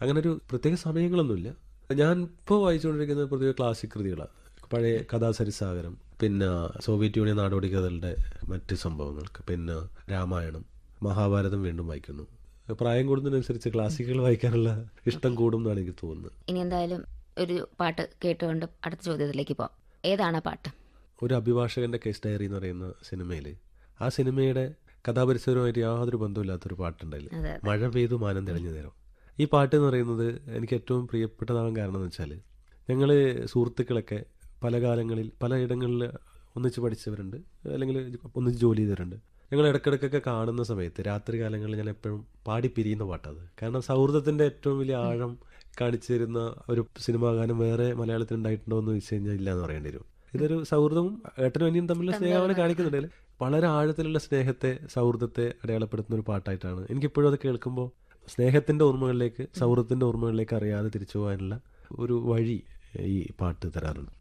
അങ്ങനെ ഒരു പ്രത്യേക സമയങ്ങളൊന്നുമില്ല ഞാൻ ഇപ്പോൾ വായിച്ചുകൊണ്ടിരിക്കുന്നത് പൊതുവെ ക്ലാസിക് കൃതികളാണ് പഴയ കഥാസരിസാഗരം പിന്നെ സോവിയറ്റ് യൂണിയൻ നാടോടി കഥകളുടെ മറ്റ് സംഭവങ്ങൾക്ക് പിന്നെ രാമായണം മഹാഭാരതം വീണ്ടും വായിക്കുന്നു പ്രായം കൂടുന്നതിനനുസരിച്ച് ക്ലാസിക്കുകൾ വായിക്കാനുള്ള ഇഷ്ടം കൂടും എന്നാണ് എനിക്ക് തോന്നുന്നത് ഇനി എന്തായാലും ഒരു പാട്ട് കേട്ടുകൊണ്ട് അടുത്ത ചോദ്യത്തിലേക്ക് പോവാം ഏതാണ് ആ പാട്ട് ഒരു അഭിഭാഷകന്റെ കേസ് ഡയറി എന്ന് പറയുന്ന സിനിമയിൽ ആ സിനിമയുടെ കഥാപരിസരവുമായിട്ട് യാതൊരു ബന്ധമില്ലാത്തൊരു പാട്ടുണ്ടായില്ല അതെ മഴ പെയ്തു മാനം തെളിഞ്ഞ നേരം ഈ പാട്ട് എന്ന് പറയുന്നത് എനിക്ക് ഏറ്റവും പ്രിയപ്പെട്ടതാവാൻ കാരണം എന്ന് വെച്ചാൽ ഞങ്ങൾ സുഹൃത്തുക്കളൊക്കെ പല കാലങ്ങളിൽ പല ഇടങ്ങളിൽ ഒന്നിച്ച് പഠിച്ചവരുണ്ട് അല്ലെങ്കിൽ ഒന്നിച്ച് ജോലി ചെയ്തവരുണ്ട് ഞങ്ങൾ ഇടയ്ക്കിടയ്ക്കൊക്കെ കാണുന്ന സമയത്ത് രാത്രി കാലങ്ങളിൽ ഞാൻ എപ്പോഴും പാടി പിരിയുന്ന പാട്ടത് കാരണം സൗഹൃദത്തിൻ്റെ ഏറ്റവും വലിയ ആഴം കാണിച്ചു തരുന്ന ഒരു സിനിമാ ഗാനം വേറെ മലയാളത്തിൽ ഉണ്ടായിട്ടുണ്ടോ എന്ന് ചോദിച്ചു കഴിഞ്ഞാൽ ഇല്ല എന്ന് പറയേണ്ടി വരും ഇതൊരു സൗഹൃദവും ഏട്ടനും അനിയും തമ്മിലുള്ള സ്നേഹമാണ് കാണിക്കുന്നുണ്ടെങ്കിൽ വളരെ ആഴത്തിലുള്ള സ്നേഹത്തെ സൗഹൃദത്തെ അടയാളപ്പെടുത്തുന്ന ഒരു പാട്ടായിട്ടാണ് എനിക്കിപ്പോഴും അത് കേൾക്കുമ്പോൾ സ്നേഹത്തിന്റെ ഓർമ്മകളിലേക്ക് സൗഹൃദത്തിന്റെ ഓർമ്മകളിലേക്ക് അറിയാതെ തിരിച്ചു പോകാനുള്ള ഒരു വഴി ഈ പാട്ട് തരാറുണ്ട്